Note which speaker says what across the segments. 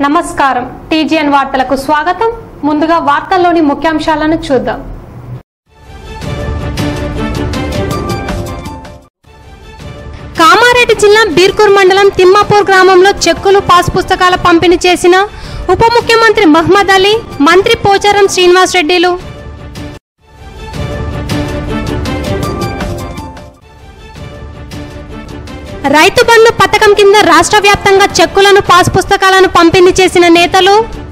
Speaker 1: నమస్కారం టీజీఎన్ వార్తలకు స్వాగతం ముందుగా వార్తల్లోని ముఖ్యాంశాలను చూద్దాం కామారెడ్డి జిల్లా బీర్కూర్ మండలం తిమ్మాపూర్ గ్రామంలో చెక్కులు పాస్ పుస్తకాల పంపిణీ చేసిన ఉప ముఖ్యమంత్రి మహ్మద్ అలీ మంత్రి పోచారం శ్రీనివాస్ రెడ్డిలు రైతు బంధు పథకం కింద రాష్ట్ర వ్యాప్తంగా చెక్కులను పాస్ పుస్తకాలను పంపిణీ చేసిన నేతలు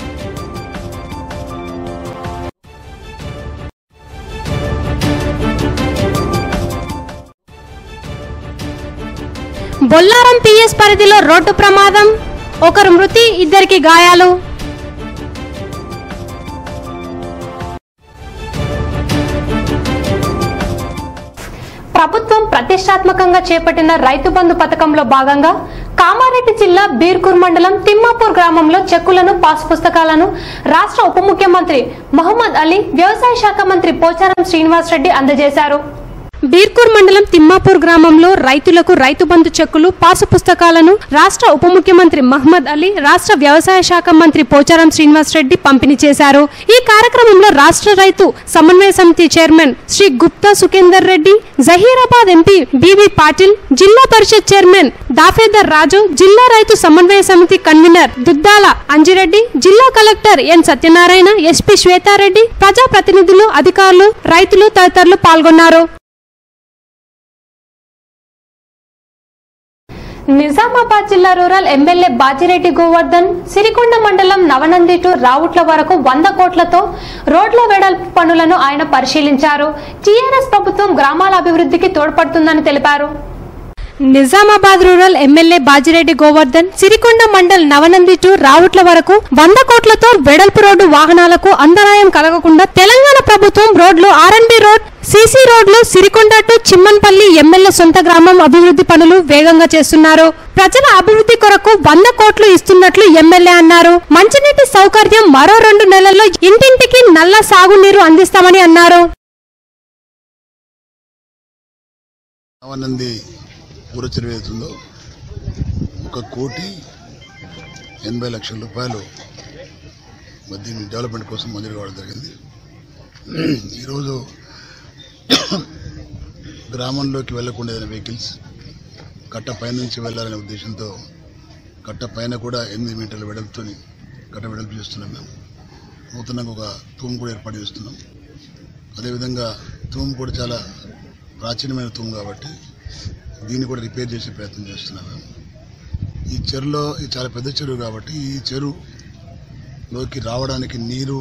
Speaker 1: బొల్లారం పిఎస్ పరిధిలో రోడ్డు ప్రమాదం ఒకరు మృతి ఇద్దరికి గాయాలు ప్రభుత్వం ప్రతిష్టాత్మకంగా చేపట్టిన రైతు బంధు పథకంలో భాగంగా కామారెడ్డి జిల్లా బీర్కూర్ మండలం తిమ్మాపూర్ గ్రామంలో చెక్కులను పాస్ పుస్తకాలను రాష్ట్ర ఉప ముఖ్యమంత్రి మహమ్మద్ అలీ వ్యవసాయ శాఖ మంత్రి పోచారం శ్రీనివాస్ రెడ్డి అందజేశారు బీర్కూర్ మండలం తిమ్మాపూర్ గ్రామంలో రైతులకు రైతు బంధు చెక్కులు పాసు పుస్తకాలను రాష్ట్ర ఉప ముఖ్యమంత్రి మహమ్మద్ అలీ రాష్ట్ర వ్యవసాయ శాఖ మంత్రి పోచారం శ్రీనివాస్ రెడ్డి పంపిణీ చేశారు ఈ కార్యక్రమంలో రాష్ట్ర రైతు సమన్వయ సమితి chairman Shri Gupta Sukhender Reddy Zaheerabad MP B V Patil Zilla Parishad chairman దాఫేదర్ రాజు జిల్లా రైతు సమన్వయ సమితి కన్వీనర్ దుద్దాల అంజిరెడ్డి జిల్లా collector N Satyanarayana SP Shwethareddy ప్రజాప్రతినిధులు అధికారులు రైతులు తదితరులు పాల్గొన్నారు నిజామాబాద్ జిల్లా రూరల్ ఎమ్మెల్యే బాజిరెడ్డి గోవర్ధన్ సిరికొండ మండలం నవనంది టు రావుట్ల వరకు వంద కోట్లతో రోడ్ల వెడల్పు పనులను ఆయన పరిశీలించారు టీఆర్ఎస్ ప్రభుత్వం గ్రామాల అభివృద్ధికి తోడ్పడుతుందని తెలిపారు Nizamabad rural MLA Bajireddy Govardhan Sirikonda mandal Navanandi to Ravutla వరకు వంద కోట్లతో వెడల్పు రోడ్డు వాహనాలకు అంతరాయం కలగకుండా తెలంగాణ ప్రభుత్వం రోడ్లు ఆర్ఎన్బి రోడ్ సీసీ రోడ్లు సిరికొండ టు చిమ్మన్పల్లి ఎమ్మెల్యే సొంత గ్రామం అభివృద్ధి పనులు వేగంగా చేస్తున్నారు ప్రజల అభివృద్ధి కొరకు వంద కోట్లు ఇస్తున్నట్లు ఎమ్మెల్యే అన్నారు మంచినీటి సౌకర్యం మరో రెండు నెలల్లో ఇంటింటికి నల్ల సాగునీరు అందిస్తామని అన్నారు
Speaker 2: నవనంది ఊర చెరువు ఏదైతుందో ఒక కోటి ఎనభై లక్షల రూపాయలు మరి దీని డెవలప్మెంట్ కోసం మంజూరు కావడం జరిగింది ఈరోజు గ్రామంలోకి వెళ్లకుండా ఏదైనా వెహికల్స్ కట్ట పైనుంచి వెళ్ళాలనే ఉద్దేశంతో కట్ట పైన కూడా ఎనిమిది మీటర్ల వెడల్పుతోని కట్ట వెడల్పు చేస్తున్నాం మేము నూతనంగా ఒక తూము కూడా ఏర్పాటు చేస్తున్నాం అదేవిధంగా తూము కూడా చాలా ప్రాచీనమైన తూము కాబట్టి దీన్ని కూడా రిపేర్ చేసే ప్రయత్నం చేస్తున్నాం మేము ఈ చెరువులో ఇది చాలా పెద్ద చెరువు కాబట్టి ఈ చెరువులోకి రావడానికి నీరు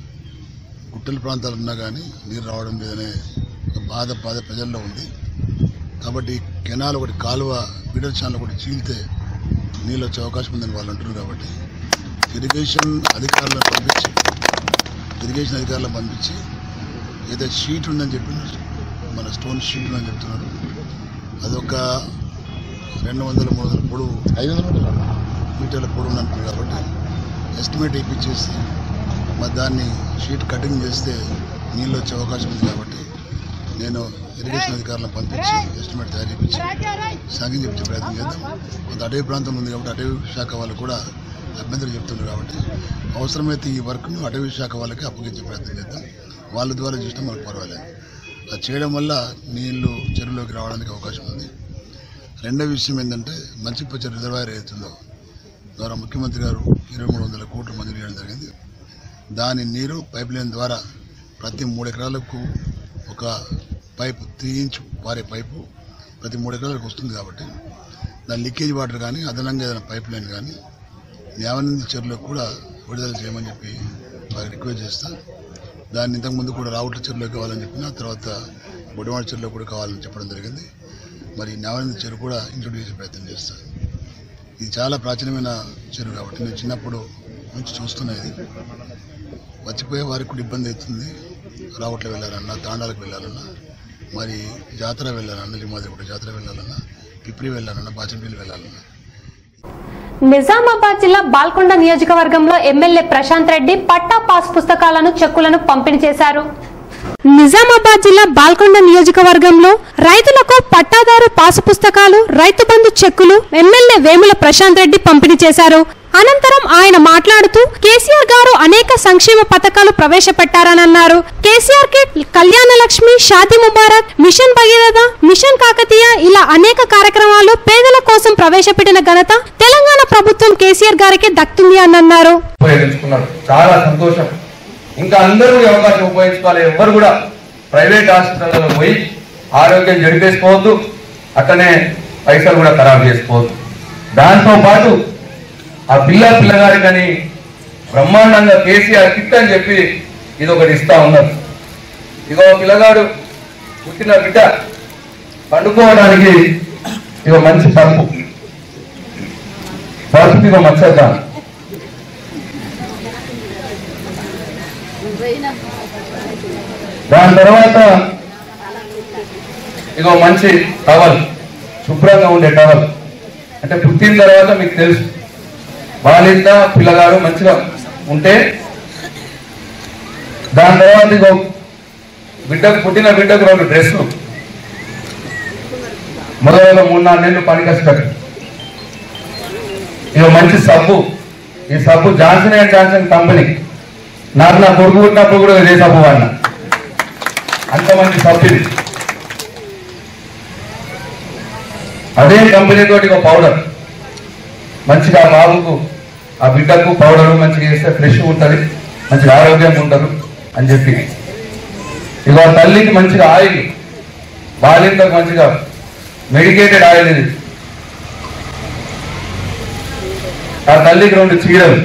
Speaker 2: గుట్టల ప్రాంతాలు ఉన్నా కానీ నీరు రావడం లేదనే ఒక బాధ బాధ ప్రజల్లో ఉంది కాబట్టి కెనాల్ ఒకటి కాలువ విడల్ ఛానల్ ఒకటి చీలితే నీళ్ళు వచ్చే అవకాశం ఉందని వాళ్ళు అంటున్నారు కాబట్టి ఇరిగేషన్ అధికారులను పంపించి ఇరిగేషన్ అధికారులను పంపించి ఏదో షీట్ ఉందని చెప్పినారు మన స్టోన్ షీట్ ఉందని చెప్తున్నారు అదొక రెండు వందల మూడు వందల పొడవు ఐదు వందల మీటర్ల పొడవు ఉంది అంటున్నారు కాబట్టి ఎస్టిమేట్ ఇప్పించేసి మరి దాన్ని షీట్ కటింగ్ చేస్తే నీళ్ళు వచ్చే అవకాశం ఉంది కాబట్టి నేను ఇరిగేషన్ అధికారులను పంపించి ఎస్టిమేట్ తయారు చేయించి సాంగ్యం చెప్తే ప్రయత్నం చేద్దాం కొంత అటవీ ప్రాంతం ఉంది కాబట్టి అటవీ శాఖ వాళ్ళు కూడా అభ్యంతరం చెప్తున్నారు కాబట్టి అవసరమైతే ఈ వర్క్ను అటవీ శాఖ వాళ్ళకి అప్పగించే ప్రయత్నం చేద్దాం వాళ్ళ ద్వారా చేసినా మనకు పర్వాలేదు అది చేయడం వల్ల నీళ్లు చెరువులోకి రావడానికి అవకాశం ఉంది రెండో విషయం ఏంటంటే మల్చిపచ్చ రిజర్వాయర్ ఏదైతుందో ద్వారా ముఖ్యమంత్రి గారు ఇరవై మూడు వందల కోట్లు మంజూరు చేయడం జరిగింది దాని నీరు పైప్ లైన్ ద్వారా ప్రతి మూడు ఎకరాలకు ఒక పైపు త్రీ ఇంచ్ పారే పైపు ప్రతి మూడు ఎకరాలకు వస్తుంది కాబట్టి దాని లీకేజ్ వాటర్ కానీ అదనంగా ఏదైనా పైప్ లైన్ కానీ న్యావనంది చెరువులకు కూడా విడుదల చేయమని చెప్పి వారికి రిక్వెస్ట్ చేస్తా దాన్ని ఇంతకుముందు కూడా రావుట్ల చెరువులో కావాలని చెప్పిన తర్వాత బొడవాడ చెరువులో కూడా కావాలని చెప్పడం జరిగింది మరి న్యావనంది చెరువు కూడా ఇంక్లూడ్ చేసే ప్రయత్నం చేస్తాను ఇది చాలా ప్రాచీనమైన చెరువు కాబట్టి నేను చిన్నప్పుడు నుంచి చూస్తున్నా ఇది వచ్చిపోయే వారికి కూడా ఇబ్బంది అవుతుంది రావట్ల వెళ్ళాలన్నా తాండాలకు వెళ్ళాలన్నా మరి జాతర వెళ్ళాలన్నా లిమాదిరిపూట జాతర వెళ్ళాలన్నా పిప్రి వెళ్ళాలన్నా బాచంపల్లి వెళ్ళాలన్నా
Speaker 1: నిజామాబాద్ జిల్లా బాల్కొండ నియోజకవర్గంలో ఎమ్మెల్యే ప్రశాంత్ రెడ్డి పట్టా పాస్ పుస్తకాలను చెక్కులను పంపిణీ చేశారు నిజామాబాద్ జిల్లా బాల్కొండ నియోజకవర్గంలో రైతులకు పట్టాదారు పాసు పుస్తకాలు రైతు బంధు చెక్కులు ఎమ్మెల్యే వేముల ప్రశాంత్ రెడ్డి పంపిణీ చేశారు అనంతరం ఆయన మాట్లాడుతూ కేసీఆర్ గారు అనేక సంక్షేమ పథకాలు ప్రవేశపెట్టారని అన్నారు కేసీఆర్ కి కళ్యాణ లక్ష్మి షాదీ ముబారక్ మిషన్ భగీరథ మిషన్ కాకతీయ ఇలా అనేక కార్యక్రమాలు పేదల కోసం ప్రవేశపెట్టిన ఘనత తెలంగాణ ప్రభుత్వం కేసీఆర్ గారికి దక్కుతుంది అని అన్నారు
Speaker 3: ఉపయోగించుకున్నారు చాలా సంతోషం ఇంకా అందరూ ఈ అవకాశం ఉపయోగించుకోవాలి ఎవరు కూడా ప్రైవేట్ హాస్పిటల్లో పోయి ఆరోగ్యం జడిపేసుకోవద్దు అట్లనే పైసలు కూడా ఖరాబ్ చేసుకోవద్దు దాంతో పాటు ఆ పిల్ల పిల్లగాడికని బ్రహ్మాండంగా కేసీఆర్ కిట్ అని చెప్పి ఇది ఒకటి ఇస్తా ఉన్నారు ఇగో పిల్లగాడు పుట్టిన బిడ్డ పండుకోవడానికి ఇగో మంచి పరుపు పరుపు ఇగో మచ్చద్దాం దాని తర్వాత ఇగో మంచి టవల్ శుభ్రంగా ఉండే టవల్ అంటే పుట్టిన తర్వాత మీకు తెలుసు బాలింత పిల్లగాడు మంచిగా ఉంటే దాని తర్వాత ఇగో బిడ్డకు పుట్టిన బిడ్డకు రెండు డ్రెస్సులు మొదలైన మూడు నాలుగు నెలలు పనికొస్తాడు ఇక మంచి సబ్బు ఈ సబ్బు జాన్సన్ అండ్ జాన్సన్ కంపెనీ నాకు నా కొడుకు పుట్టినప్పుడు కూడా ఇదే సబ్బు వాడిన అంత మంచి సబ్బు ఇది అదే కంపెనీ తోటి ఒక పౌడర్ మంచిగా ఆ బాబుకు ఆ బిడ్డకు పౌడర్ మంచిగా వేస్తే ఫ్రెష్ ఉంటుంది మంచిగా ఆరోగ్యంగా ఉంటారు అని చెప్పి ఇక ఆ తల్లికి మంచిగా ఆయిల్ బాలింతకు మంచిగా మెడికేటెడ్ ఆయిల్ ఇది ఆ తల్లికి రెండు చీరలు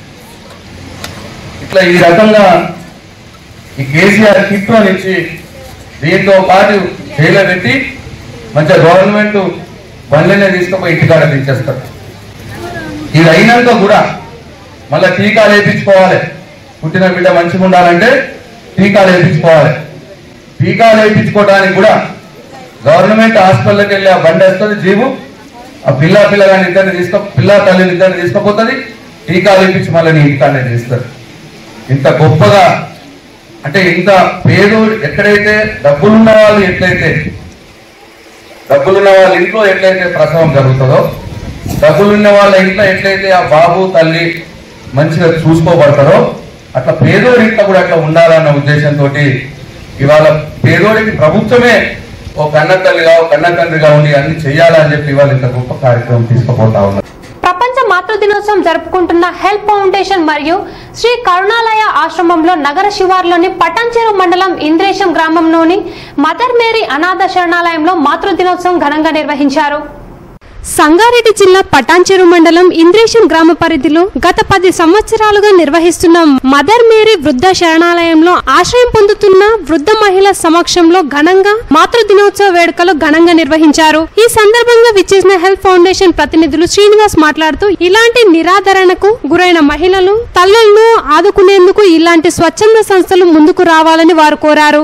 Speaker 3: ఇట్లా ఈ రకంగా ఈ కేసీఆర్ కిట్ అని ఇచ్చి దీంతో పాటు జైలు పెట్టి మంచిగా గవర్నమెంట్ బండ్లనే తీసుకుపోయి ఇంటికాడ దించేస్తారు ఇది అయినాక కూడా మళ్ళీ టీకాలు వేయించుకోవాలి పుట్టిన బిడ్డ మంచిగా ఉండాలంటే టీకాలు వేయించుకోవాలి టీకాలు వేయించుకోవడానికి కూడా గవర్నమెంట్ హాస్పిటల్కి వెళ్ళి ఆ బండి వస్తుంది జీబు ఆ పిల్ల పిల్లగాని ఇద్దరిని తీసుకో పిల్ల తల్లిని ఇద్దరిని తీసుకుపోతుంది టీకాలు వేయించి మళ్ళీ నీ ఇంటికాడనే తీస్తారు ఇంత గొప్పగా అంటే ఇంత పేరు ఎక్కడైతే డబ్బులున్న వాళ్ళు ఎట్లయితే డబ్బులున్న వాళ్ళ ఇంట్లో ఎట్లయితే ప్రసవం జరుగుతుందో డబ్బులున్న వాళ్ళ ఇంట్లో ఎట్లయితే ఆ బాబు తల్లి మంచిగా చూసుకోబడతారో అట్లా పేదోడి ఇంట్లో కూడా అట్లా ఉండాలన్న ఉద్దేశంతో ఇవాళ పేదోడికి ప్రభుత్వమే ఓ కన్న తల్లిగా ఓ కన్న తండ్రిగా ఉండి అన్ని చెయ్యాలని చెప్పి ఇవాళ ఇంత గొప్ప కార్యక్రమం తీసుకుపోతా ఉన్నారు
Speaker 1: ప్రపంచ మాతృ దినోత్సవం జరుపుకుంటున్న హెల్ప్ ఫౌండేషన్ మరియు శ్రీ కరుణాలయ ఆశ్రమంలో నగర శివార్లోని పటాన్చెరు మండలం ఇంద్రేశం గ్రామంలోని మదర్ మేరీ అనాథ శరణాలయంలో మాతృ దినోత్సవం ఘనంగా నిర్వహించారు సంగారెడ్డి జిల్లా పటాన్చెరు మండలం ఇంద్రేశం గ్రామ పరిధిలో గత పది సంవత్సరాలుగా నిర్వహిస్తున్న మదర్ మేరీ వృద్ధ శరణాలయంలో ఆశ్రయం పొందుతున్న వృద్ధ మహిళ సమక్షంలో ఘనంగా మాతృ దినోత్సవ వేడుకలు ఘనంగా నిర్వహించారు ఈ సందర్భంగా విచ్చేసిన హెల్ప్ ఫౌండేషన్ ప్రతినిధులు శ్రీనివాస్ మాట్లాడుతూ ఇలాంటి నిరాదరణకు గురైన మహిళలు తల్లులను ఆదుకునేందుకు ఇలాంటి స్వచ్ఛంద సంస్థలు ముందుకు రావాలని వారు కోరారు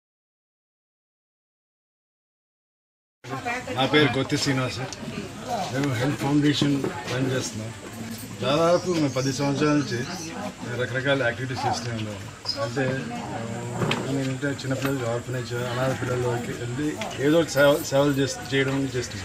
Speaker 4: నా పేరు కొత్తి శ్రీనివాస్ మేము హెల్త్ ఫౌండేషన్ రన్ చేస్తున్నాం దాదాపు మేము పది సంవత్సరాల నుంచి మేము రకరకాల యాక్టివిటీస్ చేస్తూనే ఉన్నాం అంటే ఆ, నేనంటే చిన్నపిల్లలు ఆర్ఫనేజ్ అనాథ పిల్లలకి వెళ్ళి ఏదో ఒకటి సేవ సేవలు చేస్తూ చేయడం చేస్తున్నాం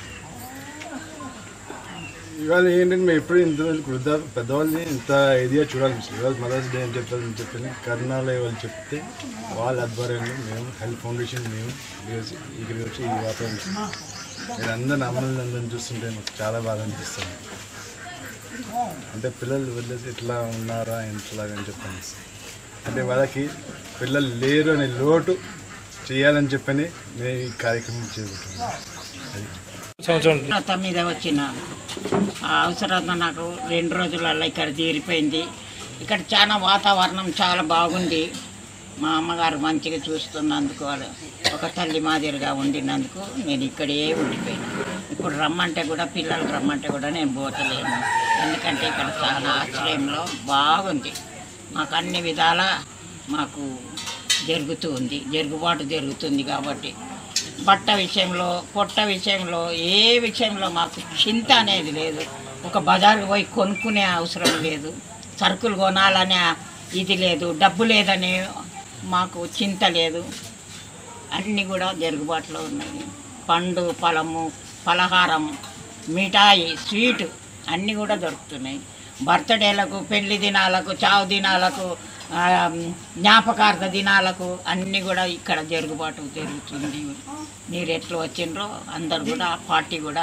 Speaker 4: ఇవాళ ఏంటంటే మేము ఎప్పుడు ఇంత వృద్ధ పెద్దవాళ్ళని ఇంత ఇదిగా చూడాలనిపిస్తుంది ఇవాళ మదర్స్ డే అని చెప్పాలని చెప్పి కరుణాలయ వాళ్ళు చెప్తే వాళ్ళ ఆధ్వర్యంలో మేము హెల్త్ ఫౌండేషన్ మేము ఈరోజు ఇక్కడికి వచ్చి ఈ వాతావరణం మీరు అందరిని అమ్మల్ని అందరిని చూస్తుంటే మాకు చాలా బాధ అనిపిస్తుంది అంటే పిల్లలు వదిలేసి ఇట్లా ఉన్నారా ఇంట్లాగా అని చెప్పని అంటే వాళ్ళకి పిల్లలు లేరు అనే లోటు చేయాలని చెప్పని మేము ఈ కార్యక్రమం చేపడుతున్నాం అది
Speaker 5: తర్వాత మీద వచ్చిన ఆ అవసరం నాకు రెండు రోజులలో ఇక్కడ తీరిపోయింది ఇక్కడ చాలా వాతావరణం చాలా బాగుంది మా అమ్మగారు మంచిగా చూస్తున్నందుకు వాళ్ళు ఒక తల్లి మాదిరిగా ఉండినందుకు నేను ఇక్కడే ఉండిపోయినా ఇప్పుడు రమ్మంటే కూడా పిల్లలు రమ్మంటే కూడా నేను పోతలేను ఎందుకంటే ఇక్కడ చాలా ఆశ్రయంలో బాగుంది మాకు అన్ని విధాల మాకు జరుగుతూ ఉంది జరుగుబాటు జరుగుతుంది కాబట్టి బట్ట విషయంలో పొట్ట విషయంలో ఏ విషయంలో మాకు చింత అనేది లేదు ఒక బజారుకు పోయి కొనుక్కునే అవసరం లేదు సరుకులు కొనాలనే ఇది లేదు డబ్బు లేదని మాకు చింత లేదు అన్నీ కూడా జరుగుబాటులో ఉన్నాయి పండు ఫలము పలహారం మిఠాయి స్వీటు అన్నీ కూడా దొరుకుతున్నాయి బర్త్డేలకు పెళ్లి దినాలకు చావు దినాలకు ఆ, జ్ఞాపకార్థ దినాలకు అన్నీ కూడా ఇక్కడ జరుగుబాటు జరుగుతుంది మీరు ఎట్లా వచ్చిండ్రో అందరు కూడా పార్టీ కూడా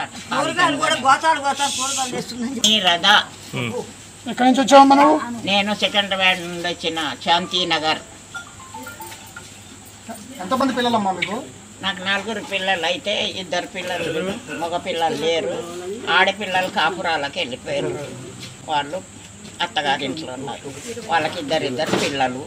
Speaker 5: ఈ రథ
Speaker 6: ఎక్కడి నుంచి వచ్చావు మనం
Speaker 5: నేను సెకండ్ వార్డ్ నుండి వచ్చిన శాంతి నగర్
Speaker 6: ఎంతమంది పిల్లలమ్మా మీకు
Speaker 5: నాకు నలుగురు పిల్లలు అయితే ఇద్దరు పిల్లలు మగ పిల్లలు లేరు ఆడపిల్లలు కాపురాలకు వెళ్ళిపోయారు వాళ్ళు అత్తగారింట్లో ఉన్నారు వాళ్ళకి ఇద్దరిద్దరు పిల్లలు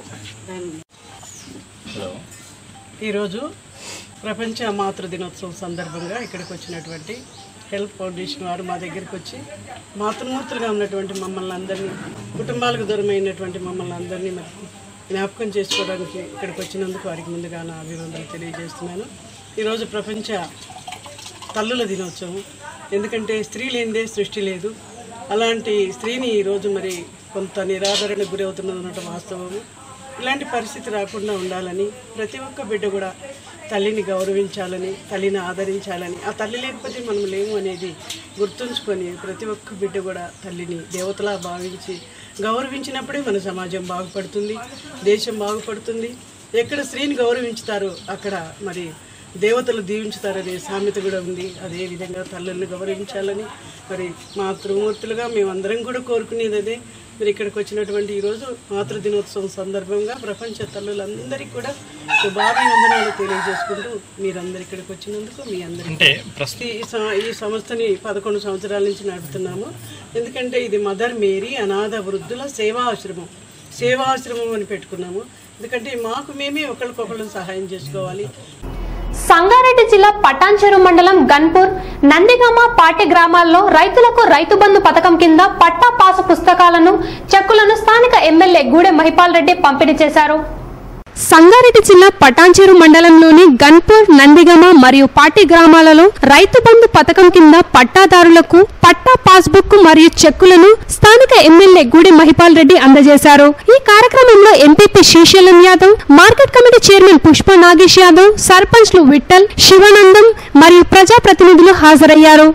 Speaker 7: ఈరోజు ప్రపంచ మాతృ దినోత్సవం సందర్భంగా ఇక్కడికి వచ్చినటువంటి హెల్ప్ ఫౌండేషన్ వారు మా దగ్గరికి వచ్చి మాతృమూర్తులుగా ఉన్నటువంటి మమ్మల్ని అందరినీ కుటుంబాలకు దూరమైనటువంటి మమ్మల్ని అందరినీ మరి జ్ఞాపకం చేసుకోవడానికి ఇక్కడికి వచ్చినందుకు వారికి ముందుగా నా అభినందనలు తెలియజేస్తున్నాను ఈరోజు ప్రపంచ తల్లుల దినోత్సవం ఎందుకంటే స్త్రీ లేనిదే సృష్టి లేదు అలాంటి స్త్రీని ఈరోజు మరి కొంత నిరాదరణకు గురవుతున్నదన్నట్టు వాస్తవము ఇలాంటి పరిస్థితి రాకుండా ఉండాలని ప్రతి ఒక్క బిడ్డ కూడా తల్లిని గౌరవించాలని తల్లిని ఆదరించాలని ఆ తల్లి లేకపోతే మనం లేము అనేది గుర్తుంచుకొని ప్రతి ఒక్క బిడ్డ కూడా తల్లిని దేవతలా భావించి గౌరవించినప్పుడే మన సమాజం బాగుపడుతుంది దేశం బాగుపడుతుంది ఎక్కడ స్త్రీని గౌరవించుతారో అక్కడ మరి దేవతలు దీవించుతారనే సామెత కూడా ఉంది అదే విధంగా తల్లుల్ని గౌరవించాలని మరి మాతృమూర్తులుగా మేమందరం కూడా కోరుకునేది అదే మీరు ఇక్కడికి వచ్చినటువంటి ఈరోజు మాతృ దినోత్సవం సందర్భంగా ప్రపంచ తల్లులందరికీ కూడా శుభాభివందనాలు తెలియజేసుకుంటూ మీరందరు ఇక్కడికి వచ్చినందుకు మీ అందరికీ ఈ స- ఈ సంస్థని పదకొండు సంవత్సరాల నుంచి నడుపుతున్నాము ఎందుకంటే ఇది మదర్ మేరీ అనాథ వృద్ధుల సేవా ఆశ్రమం సేవా ఆశ్రమం అని పెట్టుకున్నాము ఎందుకంటే మాకు మేమే ఒకరికొకళ్ళు సహాయం చేసుకోవాలి
Speaker 1: సంగారెడ్డి జిల్లా పటాన్చెరు మండలం గన్పూర్ నందిగామ పాటి గ్రామాల్లో రైతులకు రైతు బంధు పథకం కింద పట్టా పాసు పుస్తకాలను చెక్కులను స్థానిక ఎమ్మెల్యే గూడె మహిపాల్ రెడ్డి పంపిణీ చేశారు సంగారెడ్డి జిల్లా పటాన్చెరు మండలంలోని గన్పూర్ నందిగమ మరియు పాటి గ్రామాలలో రైతు బంధు పథకం కింద పట్టాదారులకు పట్టా పాస్బుక్ మరియు చెక్కులను స్థానిక ఎమ్మెల్యే గూడి మహిపాల్ రెడ్డి అందజేశారు ఈ కార్యక్రమంలో MPP Srisailam Yadav market committee chairman Pushpa Nagesh Yadav సర్పంచ్లు విఠల్ శివానందం మరియు ప్రజాప్రతినిధులు హాజరయ్యారు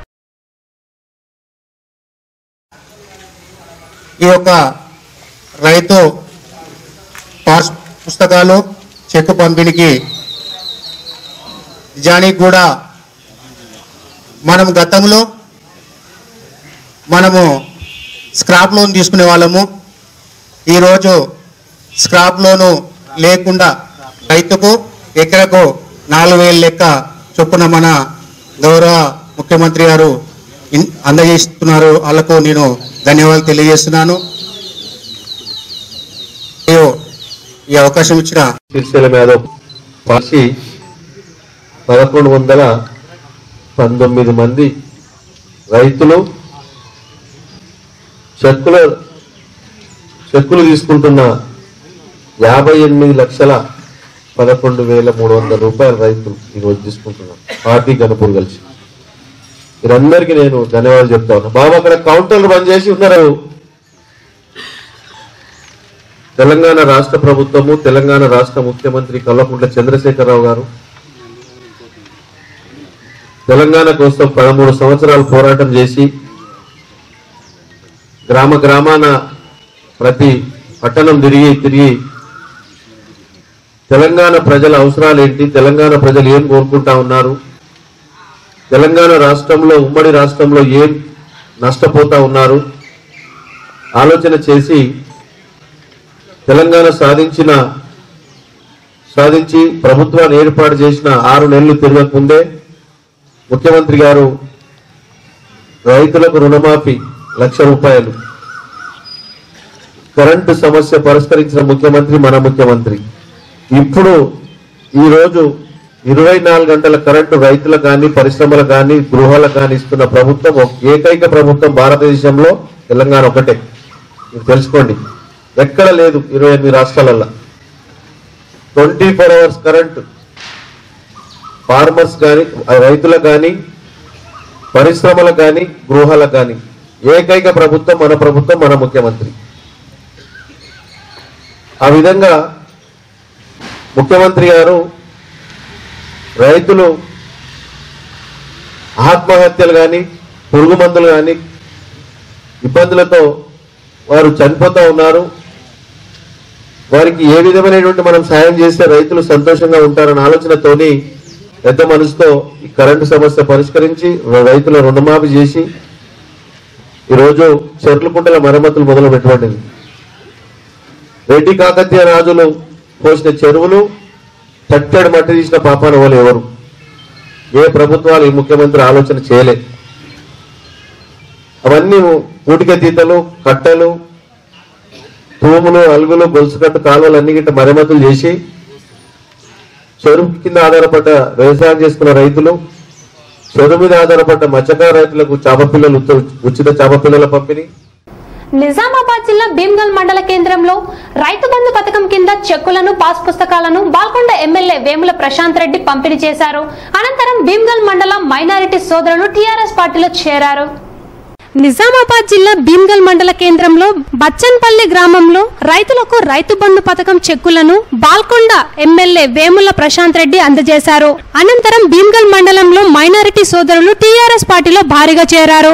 Speaker 8: ఈ యొక్క రైతు పాస్ పుస్తకాలు చెక్ పంపిణీకి నిజానికి కూడా మనం గతంలో మనము స్క్రాప్ లోన్ తీసుకునే వాళ్ళము ఈరోజు స్క్రాప్ లోను లేకుండా రైతుకు ఎకరకు నాలుగు వేలు లెక్క చొప్పున మన గౌరవ ముఖ్యమంత్రి గారు ఇన్- అందజేస్తున్నారు వాళ్ళకు నేను ధన్యవాదాలు తెలియజేస్తున్నాను మరియు ఈ అవకాశం ఇచ్చిన
Speaker 9: శ్రీశైలం యాదవ్ పార్టీ పదకొండు వందల పంతొమ్మిది మంది రైతులు చెక్కుల చెక్కులు తీసుకుంటున్న యాభై ఎనిమిది లక్షల పదకొండు వేల మూడు వందల రూపాయల రైతులు ఈరోజు తీసుకుంటున్నారు పార్టీ గణపూర్ కలిసి వీరందరికీ నేను ధన్యవాదాలు చెప్తా ఉన్నా బాబు అక్కడ కౌంటర్లు బంద్ చేసి ఉన్నారు తెలంగాణ రాష్ట్ర ప్రభుత్వము తెలంగాణ రాష్ట్ర ముఖ్యమంత్రి కల్వకుంట్ల చంద్రశేఖరరావు గారు తెలంగాణ కోసం పదమూడు సంవత్సరాలు పోరాటం చేసి గ్రామ గ్రామాన ప్రతి పట్టణం తిరిగి తిరిగి తెలంగాణ ప్రజల అవసరాలు ఏంటి తెలంగాణ ప్రజలు ఏం కోరుకుంటా ఉన్నారు తెలంగాణ రాష్ట్రంలో ఉమ్మడి రాష్ట్రంలో ఏం నష్టపోతా ఉన్నారు ఆలోచన చేసి తెలంగాణ సాధించిన సాధించి ప్రభుత్వాన్ని ఏర్పాటు చేసిన ఆరు నెలలు తిరగకముందే ముఖ్యమంత్రి గారు రైతులకు రుణమాఫీ లక్ష రూపాయలు కరెంటు సమస్య పరిష్కరించిన ముఖ్యమంత్రి మన ముఖ్యమంత్రి ఇప్పుడు ఈ రోజు ఇరవై నాలుగు గంటల కరెంటు రైతులకు కానీ పరిశ్రమలకు కానీ గృహాలకు కానీ ఇస్తున్న ప్రభుత్వం ఒక ఏకైక ప్రభుత్వం భారతదేశంలో తెలంగాణ ఒకటే మీరు తెలుసుకోండి ఎక్కడ లేదు ఇరవై ఎనిమిది రాష్ట్రాలల్లో twenty four hours current farmers కానీ రైతులకు కానీ పరిశ్రమలకు కానీ గృహాలకు కానీ ఏకైక ప్రభుత్వం మన ప్రభుత్వం మన ముఖ్యమంత్రి ఆ విధంగా ముఖ్యమంత్రి గారు రైతులు ఆత్మహత్యలు కానీ పురుగు మందులు కానీ ఇబ్బందులతో వారు చనిపోతూ ఉన్నారు వారికి ఏ విధమైనటువంటి మనం సాయం చేస్తే రైతులు సంతోషంగా ఉంటారన్న ఆలోచనతోని పెద్ద మనసుతో ఈ కరెంటు సమస్య పరిష్కరించి రైతుల రుణమాఫీ చేసి ఈరోజు చెర్లకుంటల మరమ్మతులు మొదలు పెట్టబడింది రెడ్డి కాకతీయ రాజులు పోసిన చెరువులు చట్టడి మట్టి తీసిన పాపాన వాళ్ళు ఎవరు ఏ ప్రభుత్వాలు ఈ ముఖ్యమంత్రి ఆలోచన చేయలే అవన్నీ పూటికెతీతలు కట్టలు తూములు అలుగులు గొలుసుకట్టు కాలువలు అన్ని గిట్ట మరమ్మతులు చేసి చెరువు కింద ఆధారపడ్డ వ్యవసాయం చేసుకున్న రైతులు చెరువు మీద ఆధారపడ్డ మత్స్యకార రైతులకు చేప పిల్లలు ఉచిత- ఉచిత చేప పిల్లల పంపిణీ
Speaker 1: నిజామాబాద్ జిల్లా భీమ్గల్ మండల కేంద్రంలో రైతు బంధు పథకం కింద చెక్కులను పాస్ పుస్తకాలను బాల్కొండ ఎమ్మెల్యే వేముల ప్రశాంత్ రెడ్డి పంపిణీ చేశారు అనంతరం భీమ్గల్ మండల మైనారిటీ సోదరులు టీఆర్ఎస్ పార్టీలో చేరారు నిజామాబాద్ జిల్లా భీమ్గల్ మండల కేంద్రంలో బచ్చన్పల్లి గ్రామంలో రైతులకు రైతు బంధు పథకం చెక్కులను బాల్కొండ ఎమ్మెల్యే వేముల ప్రశాంత్ రెడ్డి అందజేశారు అనంతరం భీమ్గల్ మండలంలో మైనారిటీ సోదరులు టీఆర్ఎస్ పార్టీలో భారీగా చేరారు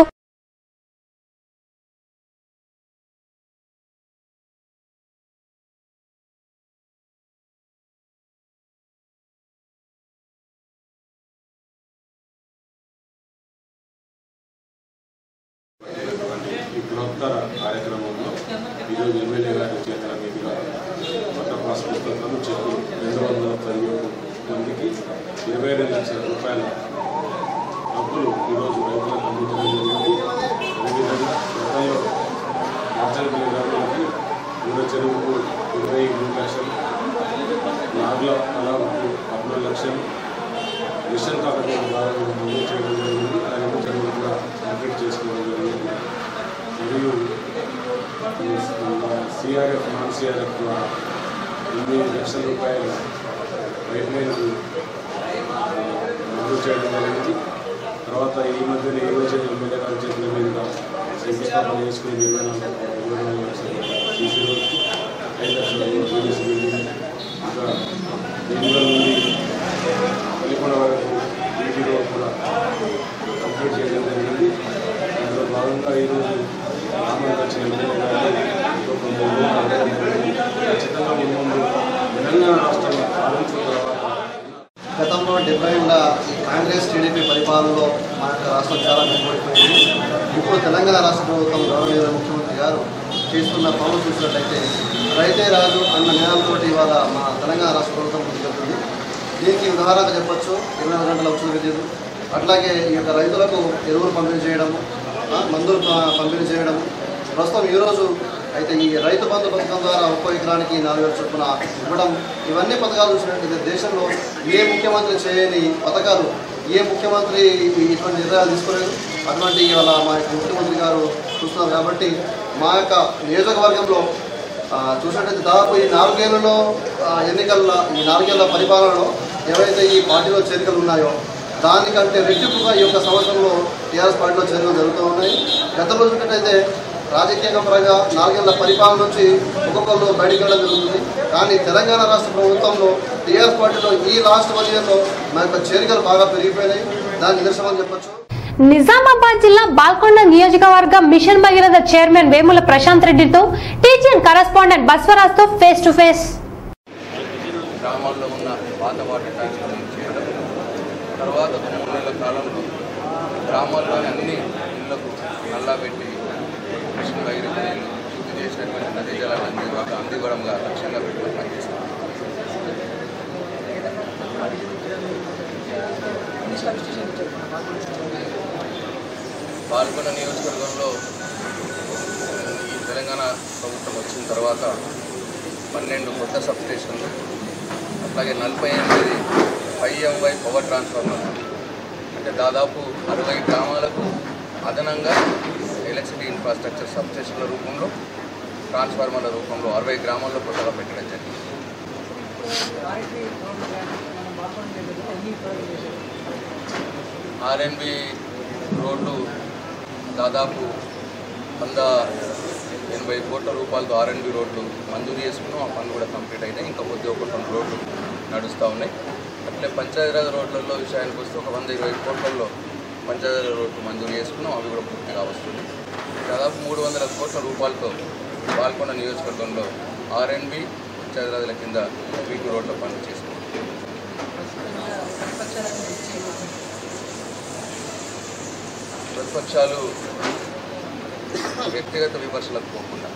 Speaker 10: ఈ బృహత్తర కార్యక్రమంలో ఈరోజు ఎమ్మెల్యే గారి చేతుల మీదుగా కొత్త పాస్ పుస్తకం చెక్కు రెండు వందల పదిహేడు మందికి ఇరవై రెండు లక్షల రూపాయల డబ్బులు ఈరోజు రైతులకు అందించడం జరిగింది అదేవిధంగా గతంలో మార్చలపల్లి గ్రామానికి ఊర చెరువుకు ఇరవై మూడు లక్షలు నాగుల తలాకు పద్నాలుగు లక్షలు మిషన్ కాకతీయ ద్వారా మంజూరు చేయడం జరిగింది ఆ రెండు చెరువులు కూడా కంప్లీట్ చేసుకోవడం జరిగింది మరియు సిఆర్ఎఫ్ నాన్ సిఆర్ఎఫ్ ద్వారా ఎనిమిది లక్షల రూపాయల పైప్ లైన్కు మంజూరు చేయడం జరిగింది తర్వాత ఈ మధ్యన ఈ రోజు ఎమ్మెల్యే గారి చేతుల మీదుగా శంకుస్థాపన చేసుకుని ఇరవై నాలుగు ఇరవై నాలుగు లక్షల సీసీ రోడ్కి ఐదు లక్షల పీడీసీ బిల్డింగ్ ఇంకా ఎనిమిది నుండి వెలుపల వరకు బీటీ రోడ్ కూడా కంప్లీట్ చేయడం జరిగింది అందులో భాగంగా ఈరోజు గ్రామానికి వచ్చిన ఎమ్మెల్యే గారిని ఇంకొక మూడు రోజులు అడగడం జరిగింది. ఖచ్చితంగా ముందు తెలంగాణ రాష్ట్రం సాధించిన తర్వాత
Speaker 11: గతంలో డెబ్బై ఏళ్ళ ఈ కాంగ్రెస్ టీడీపీ పరిపాలనలో మన యొక్క రాష్ట్రం చాలా వెనుకబడిపోయింది ఇప్పుడు తెలంగాణ రాష్ట్ర ప్రభుత్వం గౌరవనీయ ముఖ్యమంత్రి గారు చేస్తున్న పనులు చూసినట్లయితే రైతే రాజు అన్న నినాదంతో ఇవాళ మన తెలంగాణ రాష్ట్ర ప్రభుత్వం ముందుకెళ్తుంది దీనికి ఉదాహరణగా చెప్పొచ్చు ఇరవై నాలుగు గంటల ఉచిత విద్యుత్ అట్లాగే ఈ యొక్క రైతులకు ఎరువులు పంపిణీ చేయడము ఆ, మందులు ప- పంపిణీ చేయడము ప్రస్తుతం ఈరోజు అయితే ఈ రైతు బంధు పథకం ద్వారా ఒక్కో ఎకరానికి నాలుగు వేల చొప్పున ఇవ్వడం ఇవన్నీ పథకాలు చూసినట్లయితే దేశంలో ఏ ముఖ్యమంత్రి చేయని పథకాలు ఏ ముఖ్యమంత్రి ఈ- ఇటువంటి నిర్ణయాలు తీసుకోలేదు అటువంటి ఇవాళ మా యొక్క ముఖ్యమంత్రి గారు చూస్తున్నారు కాబట్టి మా యొక్క నియోజకవర్గంలో ఆ, చూసినట్లయితే దాదాపు ఈ నాలుగేళ్లలో ఆ, ఎన్నికల ఈ నాలుగేళ్ల పరిపాలనలో ఏవైతే ఈ పార్టీలో చేరికలు ఉన్నాయో దానికంటే రెట్టింపుగా ఈ యొక్క సంవత్సరంలో టీఆర్ఎస్ పార్టీలో చేరికలు జరుగుతూ ఉన్నాయి గతంలో చూసినట్టయితే రాజకీయ పరంగా నాలుగేళ్ల పరిపాలన నుంచి ఒక్కొక్కరు బయటికి వెళ్ళడం జరుగుతుంది కానీ తెలంగాణ రాష్ట్ర ప్రభుత్వంలో టీఆర్ఎస్ పార్టీలో ఈ లాస్ట్ వన్ ఇయర్లో మా యొక్క చేరికలు బాగా పెరిగిపోయినాయి దానికి నిదర్శనం చెప్పొచ్చు
Speaker 1: నిజామాబాద్ జిల్లా బాల్కొండ నియోజకవర్గ మిషన్ భగీరథ చైర్మన్ వేముల ప్రశాంత్ రెడ్డితో టీజీఎన్ కరెస్పాండెంట్ బస్వరాజ్ తో ఫేస్ టు ఫేస్
Speaker 3: గ్రామాల్లో ఉన్న పాత వాటర్ ట్యాంకులను చేయడం తర్వాత ఒక మూడు నెలల కాలంలో గ్రామాల్లోని అన్ని ఇళ్లకు నల్లా పెట్టి మిషన్ వైరు నీళ్లు శుద్ధి చేసినటువంటి నదీ జలాన్ని అంది అందివ్వడంగా లక్ష్యంగా పెట్టుకుని పనిచేస్తాం పాల్గొన్న నియోజకవర్గంలో ఈ తెలంగాణ ప్రభుత్వం వచ్చిన తర్వాత పన్నెండు కొత్త సబ్ స్టేషన్లు అట్లాగే నలభై ఎనిమిది ఐఎంవై పవర్ ట్రాన్స్ఫార్మర్ అంటే దాదాపు అరవై గ్రామాలకు అదనంగా ఎలక్ట్రిసిటీ ఇన్ఫ్రాస్ట్రక్చర్ సబ్ స్టేషన్ల రూపంలో ట్రాన్స్ఫార్మర్ల రూపంలో అరవై గ్రామాల్లో కొత్తగా పెట్టడం జరిగింది ఆర్ఎన్బి రోడ్లు దాదాపు వంద ఎనభై కోట్ల రూపాయలతో ఆర్ఎన్బి రోడ్లు మంజూరు చేసుకున్నాం ఆ పనులు కూడా కంప్లీట్ అయినాయి ఇంకా కొద్ది ఒక రెండు రోడ్లు నడుస్తూ ఉన్నాయి అట్లే పంచాయతీరాజ్ రోడ్లలో విషయానికి వస్తే ఒక వంద ఇరవై కోట్లలో పంచాయతీరాజ్ రోడ్లు మంజూరు చేసుకున్నాం అవి కూడా పూర్తిగా వస్తుంది దాదాపు మూడు వందల కోట్ల రూపాయలతో పాల్గొండ నియోజకవర్గంలో ఆర్ఎన్బి పంచాయతీరాజుల కింద వీకు రోడ్ల పనులు చేసుకున్నాం ప్రతిపక్షాలు వ్యక్తిగత విమర్శలకు పోకుండా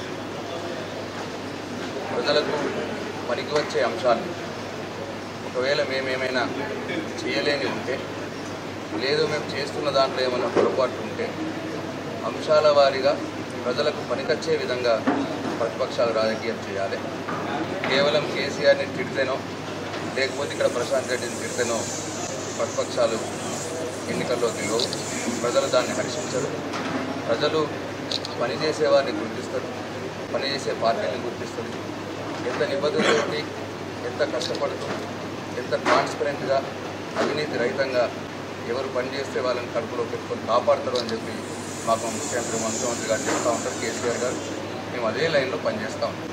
Speaker 3: ప్రజలకు పనికి వచ్చే అంశాలు ఒకవేళ మేమేమైనా చేయలేని ఉంటే లేదు మేము చేస్తున్న దాంట్లో ఏమైనా పొరపాటు ఉంటే అంశాల వారీగా ప్రజలకు పనికొచ్చే విధంగా ప్రతిపక్షాలు రాజకీయం చేయాలి కేవలం కేసీఆర్ని తిడితేనో లేకపోతే ఇక్కడ ప్రశాంత్ రెడ్డిని తిడితేనో ప్రతిపక్షాలు ఎన్నికల్లోకి లేవు ప్రజలు దాన్ని హర్షించరు ప్రజలు పనిచేసే వారిని గుర్తిస్తారు పనిచేసే పార్టీని గుర్తిస్తారు ఎంత నిబద్ధతతోటి ఎంత కష్టపడుతూ ఎంత ట్రాన్స్పరెంట్గా అవినీతి రహితంగా ఎవరు పనిచేస్తే వాళ్ళని కడుపులో పెట్టుకొని కాపాడతారు అని చెప్పి మాకు ముఖ్యమంత్రి ముఖ్యమంత్రి గారు చెప్తా ఉంటారు కేసీఆర్ గారు మేము అదే లైన్లో పనిచేస్తూ ఉంటాం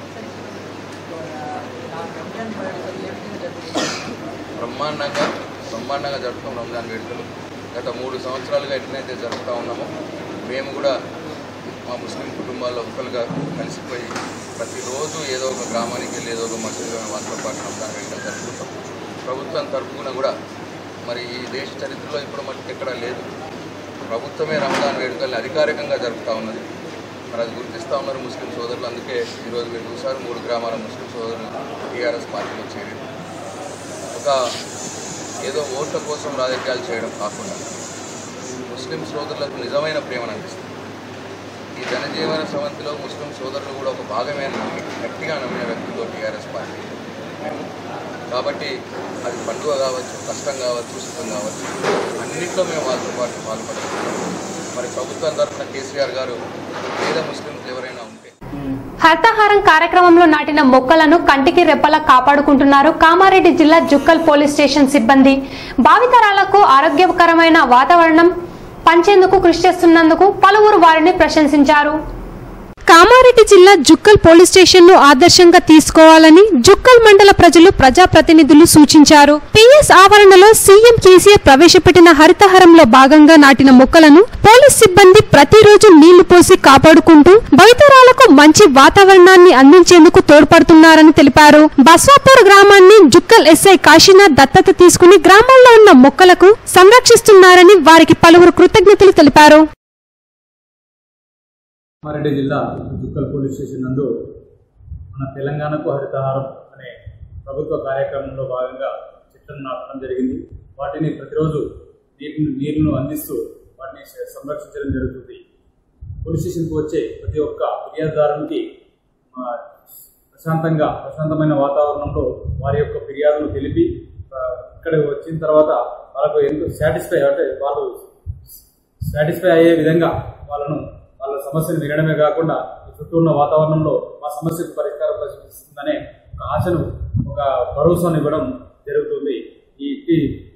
Speaker 3: బ్రహ్మాండంగా బ్రహ్మాండంగా జరుపుతాం రంజాన్ వేడుకలు గత మూడు సంవత్సరాలుగా ఎట్లయితే జరుపుతూ ఉన్నామో మేము కూడా మా ముస్లిం కుటుంబాల్లో ఒకరుగా కలిసిపోయి ప్రతిరోజు ఏదో ఒక గ్రామానికి వెళ్ళి ఏదో ఒక మసీదు వాళ్ళతో పాటు రంజాన్ వేడుకలు జరుపుకుంటాం ప్రభుత్వం తరపున కూడా మరి ఈ దేశ చరిత్రలో ఇప్పుడు మనకి ఎక్కడా లేదు ప్రభుత్వమే రంజాన్ వేడుకల్ని అధికారికంగా జరుపుతూ ఉన్నది మరి అది గుర్తిస్తూ ఉన్నారు ముస్లిం సోదరులు అందుకే ఈరోజు మీరు చూసారు మూడు గ్రామాల ముస్లిం సోదరులు టీఆర్ఎస్ పార్టీలో చేరి ఒక ఏదో ఓట్ల కోసం రాజకీయాలు చేయడం కాకుండా ముస్లిం సోదరులకు నిజమైన ప్రేమను అందిస్తుంది ఈ జనజీవన సవంతిలో ముస్లిం సోదరులు కూడా ఒక భాగమైన గట్టిగా నమ్మిన వ్యక్తులు టీఆర్ఎస్ పార్టీ మేము కాబట్టి అది పండుగ కావచ్చు కష్టం కావచ్చు సుఖం కావచ్చు అన్నింటిలో మేము వాళ్ళతో పాటు పాల్పడుతున్నాం మరి ప్రభుత్వం తరఫున కేసీఆర్ గారు పేద ముస్లింలు ఎవరైనా ఉంటే
Speaker 1: హర్తహారం కార్యక్రమంలో నాటిన మొక్కలను కంటికి రెప్పలా కాపాడుకుంటున్నారు కామారెడ్డి జిల్లా జుక్కల్ పోలీస్ స్టేషన్ సిబ్బంది భావితరాలకు ఆరోగ్యకరమైన వాతావరణం పంచేందుకు కృషి చేస్తున్నందుకు పలువురు వారిని ప్రశంసించారు కామారెడ్డి జిల్లా జుక్కల్ పోలీస్ స్టేషన్ ను ఆదర్శంగా తీసుకోవాలని జుక్కల్ మండల ప్రజలు ప్రజాప్రతినిధులు సూచించారు పిఎస్ ఆవరణలో సీఎం కేసీఆర్ ప్రవేశపెట్టిన హరితహారంలో భాగంగా నాటిన మొక్కలను పోలీస్ సిబ్బంది ప్రతిరోజు నీళ్లు పోసి కాపాడుకుంటూ భవితరాలకు మంచి వాతావరణాన్ని అందించేందుకు తోడ్పడుతున్నారని తెలిపారు బస్వాపూర్ గ్రామాన్ని జుక్కల్ ఎస్ఐ కాశీనాథ్ దత్తత తీసుకుని గ్రామంలో ఉన్న మొక్కలకు సంరక్షిస్తున్నారని వారికి పలువురు కృతజ్ఞతలు తెలిపారు
Speaker 12: కామారెడ్డి జిల్లా జుక్కల్ పోలీస్ స్టేషన్ నందు మన తెలంగాణకు హరితహారం అనే ప్రభుత్వ కార్యక్రమంలో భాగంగా చెట్లను నాటడం జరిగింది వాటిని ప్రతిరోజు నీటిని నీరును అందిస్తూ వాటిని సంరక్షించడం జరుగుతుంది పోలీస్ స్టేషన్కి వచ్చే ప్రతి ఒక్క ఫిర్యాదుదారునికి ఆ, ప్రశాంతంగా ప్రశాంతమైన వాతావరణంలో వారి యొక్క ఫిర్యాదులు తెలిపి ఆ, ఇక్కడ వచ్చిన తర్వాత వాళ్ళకు ఎంతో సాటిస్ఫై అంటే వాళ్ళు సాటిస్ఫై అయ్యే విధంగా వాళ్ళను వాళ్ళ సమస్యను వినడమే కాకుండా ఈ చుట్టూ ఉన్న వాతావరణంలో మా సమస్యకు పరిష్కారం పరిశీలిస్తుందనే ఒక ఆశను ఒక భరోసాను ఇవ్వడం జరుగుతుంది ఈ ఈ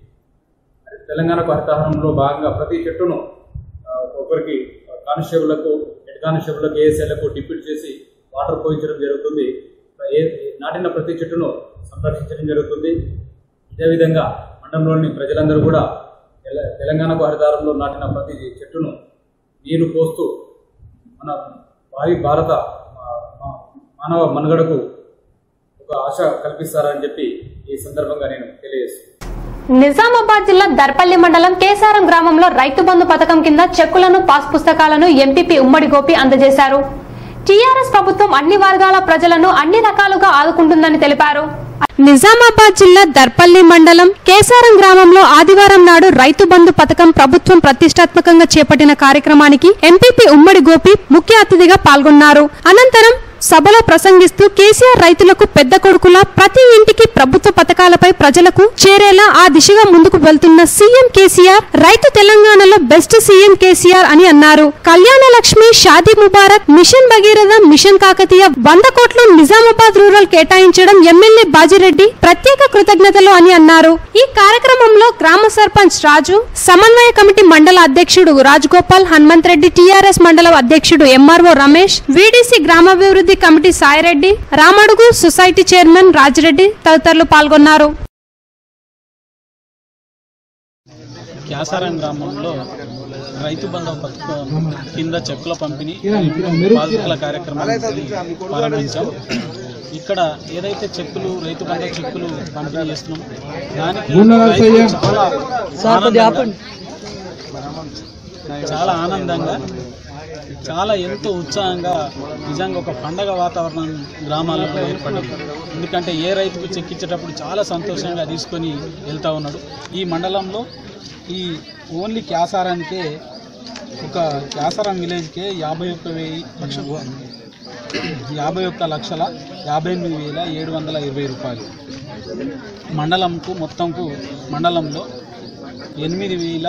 Speaker 12: తెలంగాణకు హరితహారంలో భాగంగా ప్రతి చెట్టును ఆ, ఒకరికి కానిస్టేబుళ్లకు హెడ్ కానిస్టేబుళ్లకు ఏఎస్ఐలకు డిప్యూట్ చేసి వాటర్ పోయించడం జరుగుతుంది ఏ నాటిన ప్రతి చెట్టును సంరక్షించడం జరుగుతుంది ఇదే విధంగా మండలంలోని ప్రజలందరూ కూడా తెల- తెలంగాణకు హరితారంలో నాటిన ప్రతి చెట్టును నీరు పోస్తూ మన భావి భారత మా- మా- మానవ మనుగడకు ఒక ఆశ కల్పిస్తారని చెప్పి ఈ సందర్భంగా నేను తెలియజేస్తున్నాను
Speaker 1: నిజామాబాద్ జిల్లా దర్పల్లి మండలం కేసారం గ్రామంలో రైతు బంధు పథకం కింద చెక్కులను పాస్ పుస్తకాలను ఎంపీపీ ఉమ్మడి గోపి అందజేశారు టీఆర్ఎస్ ప్రభుత్వం అన్ని వర్గాల ప్రజలను అన్ని రకాలుగా ఆదుకుంటుందని తెలిపారు నిజామాబాద్ జిల్లా దర్పల్లి మండలం కేసారం గ్రామంలో ఆదివారం నాడు రైతు బంధు పథకం ప్రభుత్వం ప్రతిష్టాత్మకంగా చేపట్టిన కార్యక్రమానికి ఎంపీపీ ఉమ్మడి గోపి ముఖ్య అతిథిగా పాల్గొన్నారు అనంతరం సభలో ప్రసంగిస్తూ కేసీఆర్ రైతులకు పెద్ద కొడుకులా ప్రతి ఇంటికి ప్రభుత్వ పథకాలపై ప్రజలకు చేరేలా ఆ దిశగా ముందుకు వెళ్తున్న సీఎం కేసీఆర్ రైతు తెలంగాణలో బెస్ట్ సీఎం కేసీఆర్ అని అన్నారు కళ్యాణ లక్ష్మి షాదీ ముబారక్ మిషన్ భగీరథ మిషన్ కాకతీయ వంద కోట్లు నిజామాబాద్ రూరల్ కేటాయించడం ఎమ్మెల్యే బాజిరెడ్డి ప్రత్యేక కృతజ్ఞతలు అని అన్నారు ఈ కార్యక్రమంలో గ్రామ సర్పంచ్ రాజు సమన్వయ కమిటీ మండల అధ్యక్షుడు రాజగోపాల్ హనుమంత్ రెడ్డి టీఆర్ఎస్ మండల అధ్యక్షుడు ఎంఆర్ఓ రమేష్ వీడీసీ గ్రామాభివృద్ధి committee Saireddy Ramadugu society chairman Rajireddy తదితరులు పాల్గొన్నారు
Speaker 13: క్యాసారం గ్రామంలో రైతు బంధు పథకం కింద చెక్కుల పంపిణీ బాధితుల కార్యక్రమాన్ని ప్రారంభించాం ఇక్కడ ఏదైతే చెక్కులు రైతు బంధు చెక్కులు పంపిణీ చేస్తున్నాం దానికి రైతులు చాలా ఆనందంగా- చాలా ఆనందంగా చాలా ఎంతో ఉత్సాహంగా నిజంగా ఒక పండగ వాతావరణం గ్రామాలలో ఏర్పడింది ఎందుకంటే ఏ రైతుకు చెక్కించేటప్పుడు చాలా సంతోషంగా తీసుకొని వెళ్తా ఉన్నాడు ఈ మండలంలో ఈ ఓన్లీ క్యాసారానికే ఒక క్యాసారం విలేజ్కే యాభై ఒక్క వెయ్యి లక్ష యాభై ఒక్క లక్షల యాభై ఎనిమిది వేల ఏడు వందల ఇరవై రూపాయలు మండలంకు మొత్తంకు మండలంలో ఎనిమిది వేల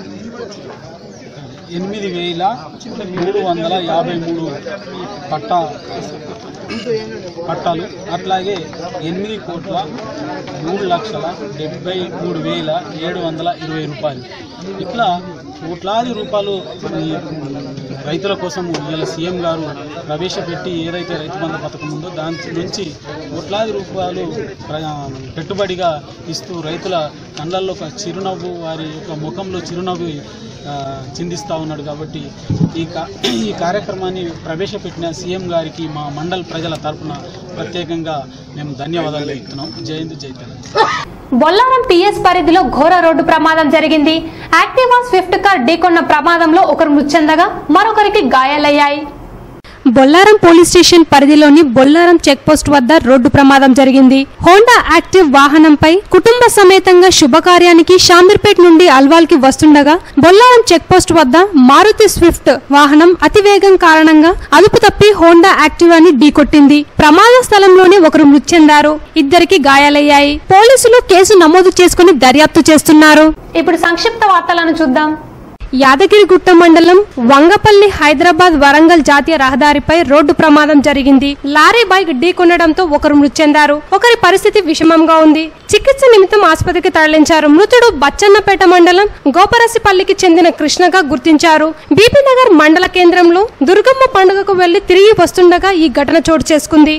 Speaker 13: ఎనిమిది వేల మూడు వందల యాభై మూడు పట్టా పట్టాలు అట్లాగే ఎనిమిది కోట్ల మూడు లక్షల డెబ్బై మూడు వేల ఏడు వందల ఇరవై రూపాయలు ఇట్లా కోట్లాది రూపాయలు ఈ రైతుల కోసం ఇలా సీఎం గారు ప్రవేశపెట్టి ఏదైతే రైతు బంధు పథకం ఉందో దాని నుంచి కోట్లాది రూపాయలు ప్ర- పెట్టుబడిగా ఇస్తూ రైతుల కళ్ళల్లో ఒక చిరునవ్వు వారి యొక్క ముఖంలో చిరునవ్వు ఆ, చిందిస్తూ ఉన్నాడు కాబట్టి ఈ కా ఈ కార్యక్రమాన్ని ప్రవేశపెట్టిన సీఎం గారికి మా మండల్ ప్రజల తరపున ప్రత్యేకంగా మేము ధన్యవాదాలు తెలుపుతున్నాం జయంత్ జై తెలంగాణ
Speaker 1: బొల్లారం పిఎస్ పరిధిలో ఘోర రోడ్డు ప్రమాదం జరిగింది యాక్టివా స్విఫ్ట్ కార్ ఢీకొన్న ప్రమాదంలో ఒకరు మృతి చెందగా మరొకరికి గాయాలయ్యాయి బొల్లారం పోలీస్ స్టేషన్ పరిధిలోని బొల్లారం చెక్ పోస్ట్ వద్ద రోడ్డు ప్రమాదం జరిగింది హోండా యాక్టివ్ వాహనంపై కుటుంబ సమేతంగా శుభకార్యానికి షామీర్పేట్ నుండి అల్వాల్ కి వస్తుండగా బొల్లారం చెక్ పోస్ట్ వద్ద మారుతి స్విఫ్ట్ వాహనం అతివేగం కారణంగా అదుపు తప్పి హోండా యాక్టివాని ఢీకొట్టింది ప్రమాద స్థలంలోనే ఒకరు మృతి చెందారు ఇద్దరికి గాయాలయ్యాయి పోలీసులు కేసు నమోదు చేసుకుని దర్యాప్తు చేస్తున్నారు ఇప్పుడు సంక్షిప్త వార్తలను చూద్దాం యాదగిరిగుట్ట మండలం వంగపల్లి హైదరాబాద్ వరంగల్ జాతీయ రహదారిపై రోడ్డు ప్రమాదం జరిగింది లారీ బైక్ ఢీకొనడంతో ఒకరు మృతి చెందారు ఒకరి పరిస్థితి విషమంగా ఉంది చికిత్స నిమిత్తం ఆసుపత్రికి తరలించారు మృతుడు బచ్చన్నపేట మండలం గోపరసిపల్లికి చెందిన కృష్ణగా గుర్తించారు బీపీనగర్ మండల కేంద్రంలో దుర్గమ్మ పండుగకు వెళ్లి తిరిగి వస్తుండగా ఈ ఘటన చోటు చేసుకుంది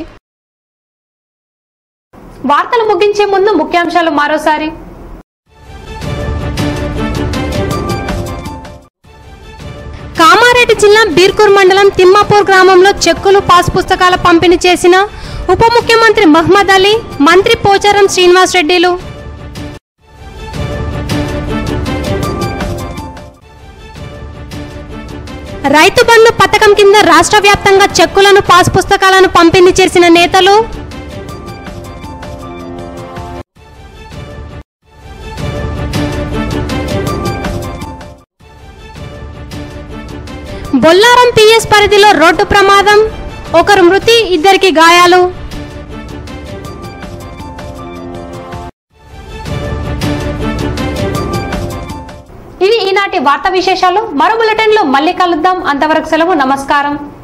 Speaker 1: వార్తలు ముగించే ముందు ముఖ్యాంశాలు మరోసారి కామారెడ్డి జిల్లా బీర్కూర్ మండలం తిమ్మాపూర్ గ్రామంలో చెక్కులు పాస్ పుస్తకాల పంపిణీ చేసిన ఉప ముఖ్యమంత్రి మహ్మద్ అలీ మంత్రి పోచారం శ్రీనివాస్ రెడ్డిలు రైతు బంధు పథకం కింద రాష్ట్ర వ్యాప్తంగా చెక్కులను పాస్ పుస్తకాలను పంపిణీ చేసిన నేతలు బొల్లారం పిఎస్ పరిధిలో రోడ్డు ప్రమాదం ఒకరు మృతి ఇద్దరికి గాయాలు ఇవి ఈనాటి వార్తా విశేషాలు మరో బులెటిన్లో మళ్ళీ కలుద్దాం అంతవరకు సెలవు నమస్కారం